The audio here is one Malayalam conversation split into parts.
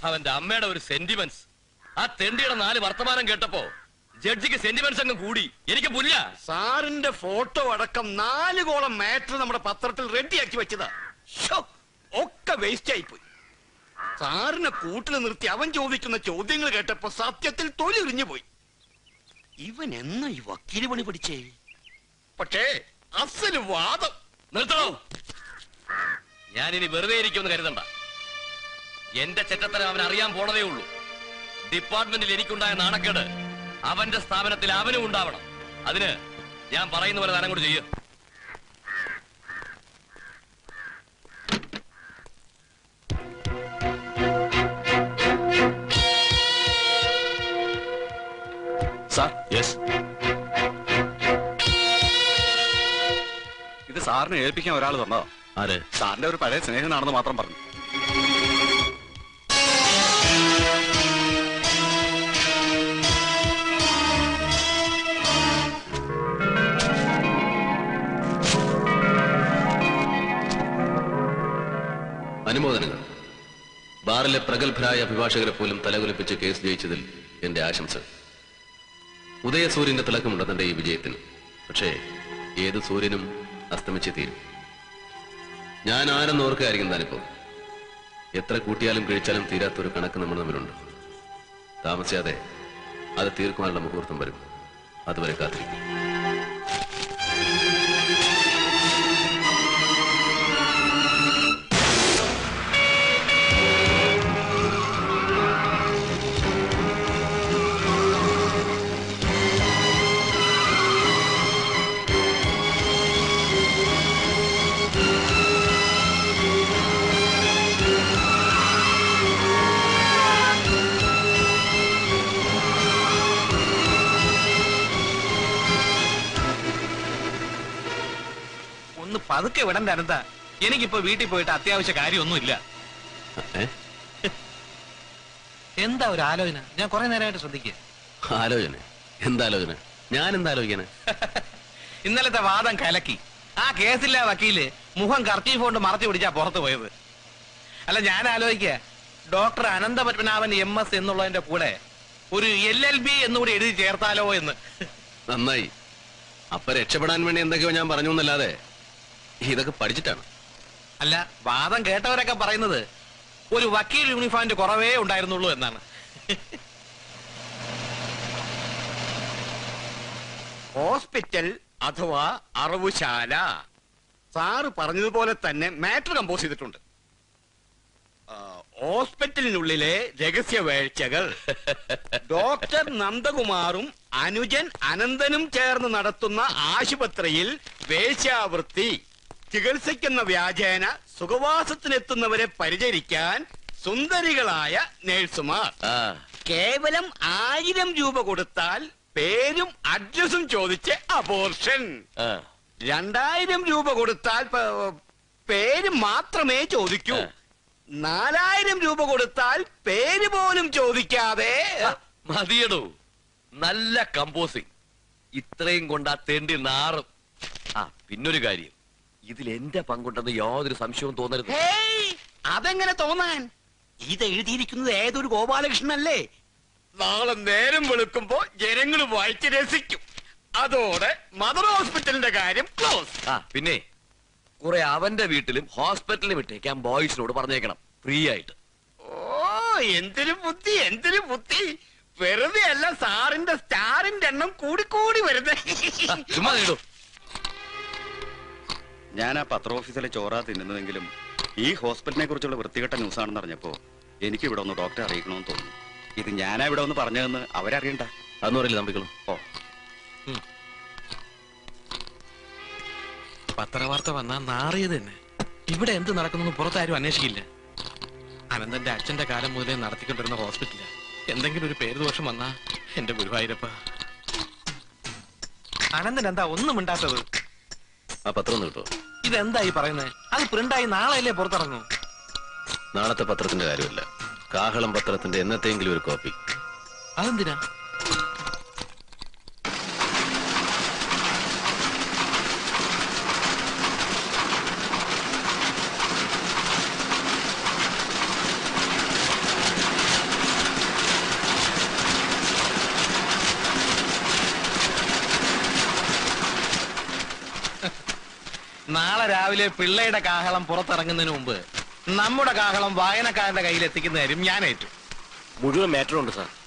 അവന്റെ അമ്മയുടെ ഒരു സെന്റിമെന്റ്സ് ആ തെണ്ടിയുടെ നാല് വർത്തമാനം കേട്ടപ്പോ ജഡ്ജിക്ക് സെന്റിമെന്റ്സ് അങ്ങ് കൂടി എനിക്ക് പുല്ല സാറിന്റെ ഫോട്ടോ അടക്കം നാല് കോളം മാറ്റർ നമ്മുടെ പത്രത്തിൽ റെഡിയാക്കി വെച്ചതാ ശ്ശോ, ഒക്കെ വേസ്റ്റ് ആയിപ്പോയി സാറിനെ കൂട്ടിൽ നിർത്തി അവൻ ചോദിക്കുന്ന ചോദ്യങ്ങൾ കേട്ടപ്പോ സത്യത്തിൽ തൊലിറിഞ്ഞു പോയി ഇവൻ എന്നാ ഈ വക്കീല് പണി പഠിച്ചേ പക്ഷേ അസല് വാദം നിർത്തണോ ഞാനിനി വെറുതെ ഇരിക്കുമെന്ന് കരുതണ്ട എന്റെ ചെറ്റത്തരം അവൻ അറിയാൻ പോണതേ ഉള്ളൂ ഡിപ്പാർട്ട്മെന്റിൽ എനിക്കുണ്ടായ നാണക്കേട് അവന്റെ സ്ഥാപനത്തിൽ അവനും ഉണ്ടാവണം അതിന് ഞാൻ പറയുന്ന പോലെ താനം കൂടി ചെയ്യും സാർ യെസ് ഇത് സാറിനെ ഏൽപ്പിക്കാൻ ഒരാൾ തന്നോ ആര് സാറിന്റെ ഒരു പഴയ സ്നേഹനാണെന്ന് മാത്രം പറഞ്ഞു അനുമോദനങ്ങൾ ബാറിലെ പ്രഗത്ഭരായ അഭിഭാഷകരെ പോലും തലകുലിപ്പിച്ച് കേസ് ജയിച്ചതിൽ എന്റെ ആശംസ ഉദയസൂര്യന്റെ തിളക്കമുണ്ട് തന്റെ ഈ വിജയത്തിന് പക്ഷേ ഏത് സൂര്യനും അസ്തമിച്ചേ തീരും ഞാൻ ആരെന്ന് ഓർക്കുകയായിരിക്കും താനിപ്പോ എത്ര കൂട്ടിയാലും കഴിച്ചാലും തീരാത്തൊരു കണക്ക് നമ്മൾ തമ്മിലുണ്ട് താമസിയാതെ അത് തീർക്കുവാനുള്ള മുഹൂർത്തം വരും അതുവരെ കാത്തിരിക്കും ഒന്ന് പതുക്കെ വിടണ്ട അനന്ത എനിക്കിപ്പോ വീട്ടിൽ പോയിട്ട് അത്യാവശ്യ കാര്യമൊന്നുമില്ല ഏ എന്താ ഒരു ആലോചന ഞാൻ കുറെ നേരമായിട്ട് ശ്രദ്ധിക്കുക ആലോചന എന്താലോചന ഞാൻ എന്താലോചന ഇന്നലത്തെ വാദം കലക്കി ആ കേസില്ല വക്കീല് മുഖം കർച്ചീഫ് കൊണ്ട് മറച്ചു പിടിച്ചാ പുറത്തു പോയത് അല്ല ഞാൻ ആലോചിക്ക doctor Anantha Padmanabhan M S എന്നുള്ളതിന്റെ കൂടെ ഒരു എൽ എൽ ബി എന്നുകൂടി എഴുതി ചേർത്താലോ എന്ന് നന്നായി അപ്പൊ രക്ഷപ്പെടാൻ വേണ്ടി എന്തൊക്കെയോ ഞാൻ പറഞ്ഞു എന്നല്ലാതെ ഇതൊക്കെ പഠിച്ചിട്ടാണ് അല്ല വാദം കേട്ടവരൊക്കെ പറയുന്നത് ഒരു വക്കീൽ യൂണിഫോമിന്റെ കുറവേ ഉണ്ടായിരുന്നുള്ളൂ എന്നാണ് ഹോസ്പിറ്റൽ അഥവാ അറവുശാല സാറ് പറഞ്ഞതുപോലെ തന്നെ മാറ്റർ കമ്പോസ് ചെയ്തിട്ടുണ്ട് ആ, ഹോസ്പിറ്റലിനുള്ളിലെ രഹസ്യ വേഴ്ചകൾ ഡോക്ടർ നന്ദകുമാറും അനുജൻ അനന്തനും ചേർന്ന് നടത്തുന്ന ആശുപത്രിയിൽ വേശ്യാവൃത്തി ചികിത്സിക്കുന്ന വ്യാജേന സുഖവാസത്തിനെത്തുന്നവരെ പരിചരിക്കാൻ സുന്ദരികളായ നേഴ്സുമാർ കേവലം ആയിരം രൂപ കൊടുത്താൽ പേരും അഡ്രസ്സും ചോദിച്ച് അബോർഷൻ രണ്ടായിരം രൂപ കൊടുത്താൽ പ- പേര് മാത്രമേ ചോദിക്കൂ നാലായിരം രൂപ കൊടുത്താൽ പേര് പോലും ചോദിക്കാതെ മതിയടോ നല്ല കമ്പോസിങ് ഇത്രയും കൊണ്ടാ തേണ്ടി നാറും ആ പിന്നൊരു കാര്യം ഇതിൽ എന്റെ പങ്കുണ്ടെന്ന് യാതൊരു സംശയവും തോന്നരുത് ഹേയ്, അതെങ്ങനെ തോന്നാൻ ഇത് എഴുതിയിരിക്കുന്നത് ഏതൊരു ഗോപാലകൃഷ്ണനല്ലേ നാളെ നേരം വെളുക്കുമ്പോ ജനങ്ങൾ വായിച്ച് രസിക്കും അതോടെ മദർ ഹോസ്പിറ്റലിന്റെ കാര്യം ക്ലോസ് ആ പിന്നെ കുറെ അവന്റെ വീട്ടിലും ഹോസ്പിറ്റലിലും ഇട്ടേക്കാൻ ബോയ്സിനോട് പറഞ്ഞേക്കണം ഫ്രീ ആയിട്ട് ഓ എന്തൊരു ബുദ്ധി എന്തൊരു ബുദ്ധി വെറുതെ അല്ല സാറിന്റെ സ്റ്റാറിന്റെ എണ്ണം കൂടിക്കൂടി വരുന്നത് ആ, ചുമ്മാ നേടൂ ഞാൻ ആ പത്ര ഓഫീസിലെ ചോറ തിന്നുന്നതെങ്കിലും ഈ ഹോസ്പിറ്റലിനെ കുറിച്ചുള്ള വൃത്തികെട്ട ന്യൂസാണെന്ന് അറിഞ്ഞപ്പോ എനിക്ക് ഇവിടെ ഒന്ന് ഡോക്ടറെ അറിയിക്കണമെന്ന് തോന്നുന്നു ഇത് ഞാനാ ഇവിടെ ഒന്ന് പറഞ്ഞതെന്ന് അവരറിയണ്ട അതൊന്നും അറിയില്ല തമ്പിക്കളും ഓ പത്രവാർത്ത വന്നാൽ നാറിയത് തന്നെ ഇവിടെ എന്ത് നടക്കുന്നു പുറത്താരും അന്വേഷിക്കില്ല അനന്തന്റെ അച്ഛന്റെ കാലം മുതലേ നടത്തിക്കൊണ്ടിരുന്ന ഹോസ്പിറ്റല് എന്തെങ്കിലും ഒരു പേര് ദോഷം വന്നാ എന്റെ ഗുരുവായൂരപ്പ അനന്തൻ എന്താ ഒന്നും മിണ്ടാത്തത് ആ പത്രം ഒന്ന് കിട്ടുമോ ഇതെന്താ ഈ പറയുന്നത് അത് പ്രിന്റായി നാളെയല്ലേ പുറത്തിറങ്ങൂ നാളത്തെ പത്രത്തിന്റെ കാര്യമല്ല കാഹളം പത്രത്തിന്റെ എന്നത്തെങ്കിലും ഒരു കോപ്പി അതെന്തിനാ നാളെ രാവിലെ പിള്ളയുടെ കാഹളം പുറത്തിറങ്ങുന്നതിന് മുമ്പ് നമ്മുടെ കാഹളം വായനക്കാരന്റെ കയ്യിൽ എത്തിക്കുന്ന കാര്യം ഞാൻ ഏറ്റു മുഴുവൻ മാറ്ററും ഉണ്ട് സാർ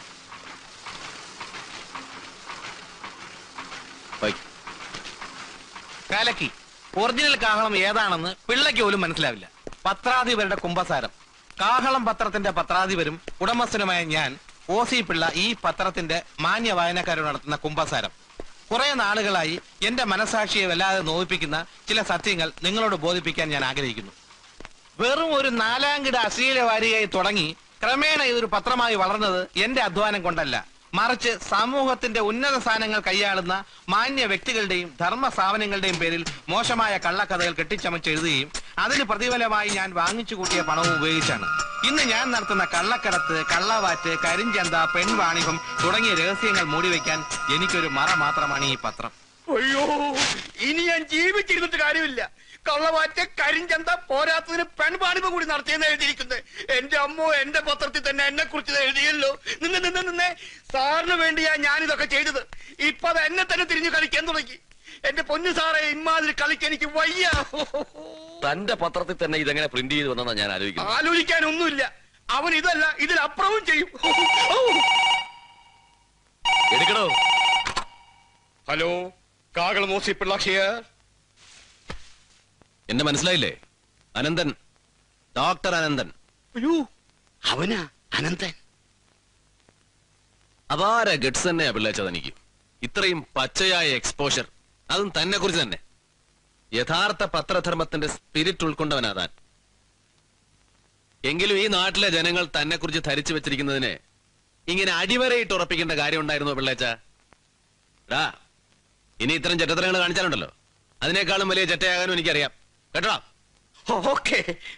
വായിക്ക്. കലക്കി ഒറിജിനൽ കാഹളം ഏതാണെന്ന് പിള്ളയ്ക്ക് പോലും മനസ്സിലാവില്ല പത്രാധിപരുടെ കുംഭസാരം കാഹളം പത്രത്തിന്റെ പത്രാധിപരും ഉടമസ്ഥനുമായ ഞാൻ ഒ സി പിള്ള ഈ പത്രത്തിന്റെ മാന്യ വായനക്കാരോട് നടത്തുന്ന കുംഭസാരം കുറെ നാളുകളായി എന്റെ മനസാക്ഷിയെ വല്ലാതെ നോവിപ്പിക്കുന്ന ചില സത്യങ്ങൾ നിങ്ങളോട് ബോധിപ്പിക്കാൻ ഞാൻ ആഗ്രഹിക്കുന്നു വെറും ഒരു നാലാംകിട അശ്ലീല വാരികയായി തുടങ്ങി ക്രമേണ ഇതൊരു പത്രമായി വളർന്നത് എന്റെ അധ്വാനം കൊണ്ടല്ല മറിച്ച് സമൂഹത്തിന്റെ ഉന്നത സ്ഥാനങ്ങൾ കൈയാളുന്ന മാന്യ വ്യക്തികളുടെയും ധർമ്മ സ്ഥാപനങ്ങളുടെയും പേരിൽ മോശമായ കള്ളക്കഥകൾ കെട്ടിച്ചമച്ച് എഴുതുകയും അതിന് പ്രതിഫലമായി ഞാൻ വാങ്ങിച്ചു കൂട്ടിയ പണവും ഉപയോഗിച്ചാണ് ഇന്ന് ഞാൻ നടത്തുന്ന കള്ളക്കടത്ത് കള്ളവാറ്റ് കരിഞ്ചന്ത പെൺവാണിഭം തുടങ്ങിയ രഹസ്യങ്ങൾ മൂടിവെക്കാൻ എനിക്കൊരു മറ മാത്രമാണ് ഈ പത്രം അയ്യോ ഇനി ഞാൻ ജീവിച്ചിരുന്നിട്ട് കാര്യമില്ല കള്ളവാറ്റ് കരിഞ്ചന്ത പോരാത്തതിന് പെൺപാണിമ കൂടി നടത്തിയെന്ന് എഴുതിയിരിക്കുന്നത് എന്റെ അമ്മോ എന്റെ പത്രത്തിൽ തന്നെ എന്നെ കുറിച്ച് എഴുതിയല്ലോ നിന്ന് നിന്ന് നിന്നെ സാറിന് വേണ്ടിയാ ഞാൻ ഇതൊക്കെ ചെയ്തത് ഇപ്പൊ അത് എന്നെ തന്നെ തിരിഞ്ഞു കളിക്കാൻ തുടങ്ങി എന്റെ പൊന്നു സാറേ ഇമാതിരി കളിക്ക് എനിക്ക് വയ്യ തന്റെ പത്രത്തിൽ തന്നെ ഇതെങ്ങനെ പ്രിന്റ് ചെയ്ത് വന്നെന്നാ ഞാൻ ആലോചിക്കുന്നത് ആലോചിക്കാനൊന്നുമില്ല അവൻ ഇതല്ല ഇതിലപ്പുറവും ചെയ്യും എടുക്കണോ ഹലോ കാകൾ മോസി പിള്ളാക്ഷിയർ എന്നെ മനസ്സിലായില്ലേ അനന്തൻ ഡോക്ടർ അനന്തൻ അയ്യോ അവനാ അനന്തൻ അപാര ഗഡ്സ് തന്നെയാ പിള്ളേച്ചത് എനിക്ക് ഇത്രയും പച്ചയായ എക്സ്പോഷർ അതും തന്നെ കുറിച്ച് തന്നെ യഥാർത്ഥ പത്രധർമ്മത്തിന്റെ സ്പിരിറ്റ് ഉൾക്കൊണ്ടവനാ താൻ എങ്കിലും ഈ നാട്ടിലെ ജനങ്ങൾ തന്നെ കുറിച്ച് ധരിച്ചു വെച്ചിരിക്കുന്നതിന് ഇങ്ങനെ അടിവരയിട്ട് ഉറപ്പിക്കേണ്ട കാര്യം ഉണ്ടായിരുന്നു പിള്ളേച്ച ഡാ ഇനി ഇത്തരം ചെറ്റത്തരങ്ങൾ കാണിച്ചാലുണ്ടല്ലോ അതിനേക്കാളും വലിയ ചെറ്റയാകാനും എനിക്കറിയാം കേട്ടോ ഓക്കെ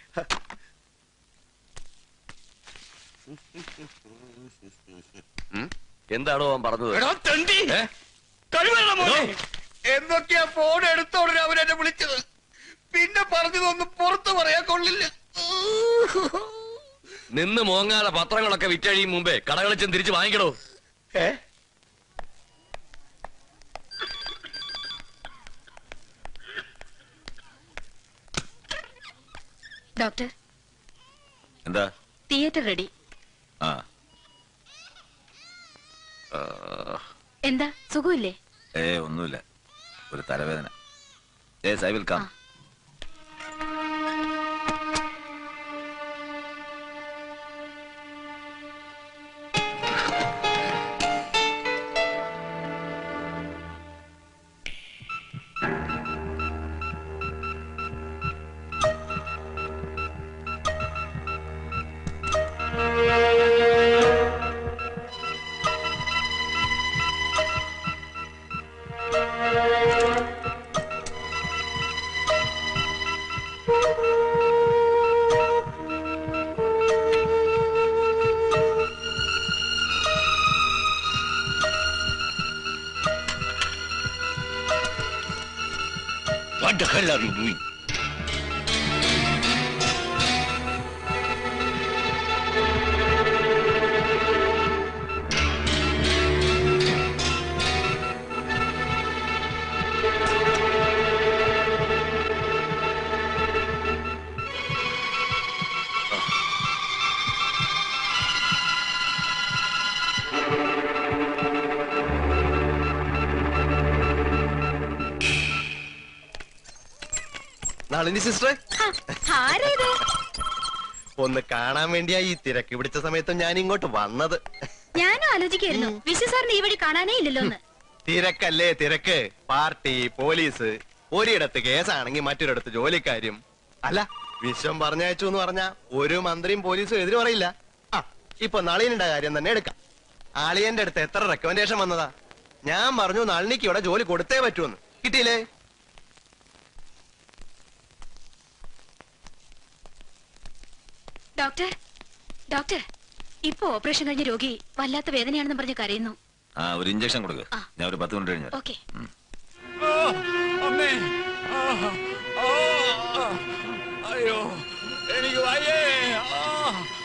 എന്താണോ അവൻ പറഞ്ഞത് എടാ തെണ്ടി ഏ? കഴിവണം എന്തൊക്കെയാ ഫോൺ എടുത്തോടെ അവൻ എന്നെ വിളിച്ചത് പിന്നെ പറഞ്ഞതൊന്നും പുറത്തു പറയാൻ കൊള്ളില്ല നിന്ന് മോങ്ങാതെ പത്രങ്ങളൊക്കെ വിറ്റഴിയും മുമ്പേ കടകളിൽ ചെന്ന് തിരിച്ച് വാങ്ങിക്കണോ ഏ ഡോക്ടർ എന്താ തിയേറ്റർ റെഡി ആ എന്താ സുഖമില്ലേ ഏ ഒന്നുമില്ല ഒരു തലവേദന ഏ ഐ വിൽ കം ആ. What the hell are you doing? Nalini സിസ്റ്ററെ ആരേത് ഒന്ന് കാണാൻ വേണ്ടിയാ ഈ തിരക്ക് പിടിച്ച സമയത്ത് ഞാൻ ഇങ്ങോട്ട് വന്നത് ഞാനും ആലോചിക്കായിരുന്നു വിശ്വ സാറിന് ഈ വഴി കാണാനേ ഇല്ലല്ലോ എന്ന് തിരക്കല്ലേ തിരക്ക് പാർട്ടി പോലീസ് ഒരിടത്ത് കേസാണെങ്കിൽ മറ്റൊരിടത്ത് ജോലിക്കാര്യം അല്ല വിശ്വം പറഞ്ഞയച്ചു എന്ന് പറഞ്ഞാ ഒരു മന്ത്രിയും പോലീസും എതിര് പറയില്ല ആ ഇപ്പൊ നളിനിന്റെ കാര്യം തന്നെ എടുക്കാം ആളിയന്റെ അടുത്ത് എത്ര റെക്കമെൻഡേഷൻ വന്നതാ ഞാൻ പറഞ്ഞു നളിനിക്ക് ഇവിടെ ജോലി കൊടുത്തേ പറ്റൂന്ന് കിട്ടിയില്ലേ ഡോക്ടർ ഡോക്ടർ ഇപ്പൊ ഓപ്പറേഷൻ കഴിഞ്ഞ രോഗി വല്ലാത്ത വേദനയാണെന്ന് പറഞ്ഞ് കരയുന്നു ആ ഒരു ഇഞ്ചക്ഷൻ കൊടുക്ക് ആ. ഞാൻ ഒരു പത്ത് മിനിറ്റ് കഴിഞ്ഞു വരാം. ഓക്കെ അമ്മേ ആ, ആ, ആ. അയ്യോ എനിക്ക് വയ്യേ ആ